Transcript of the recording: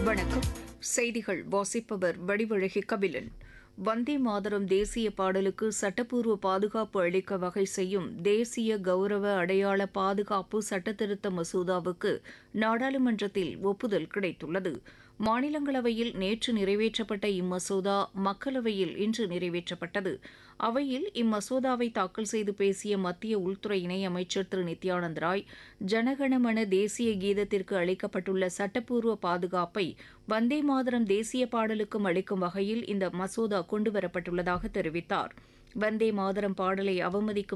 வணக்கம் செய்திகள் வாசிப்பவர் வடிவழகி கபிலன் வந்தே மாதரம் தேசிய பாடலுக்கு சட்டப்பூர்வ பாதுகாப்பு அளிக்க வகை செய்யும் தேசிய கௌரவ அடையாள பாதுகாப்பு சட்டத்திருத்த மசோதாவுக்கு நாடாளுமன்றத்தில் ஒப்புதல் கிடைத்துள்ளது மாநிலங்களவையில் நேற்று நிறைவேற்றப்பட்ட இம்மசோதா மக்களவையில் இன்று நிறைவேற்றப்பட்டது அவையில் இம்மசோதாவை தாக்கல் செய்து பேசிய மத்திய உள்துறை இணையமைச்சர் திரு நித்யானந்த் ராய் ஜனகணமன தேசிய கீதத்திற்கு அளிக்கப்பட்டுள்ள சட்டப்பூர்வ பாதுகாப்பை வந்தே மாதரம் தேசிய பாடலுக்கும் அளிக்கும் வகையில் இந்த மசோதா கொண்டுவரப்பட்டுள்ளதாக தெரிவித்தார் வந்தே மாதரம் பாடலை அவமதிக்கும்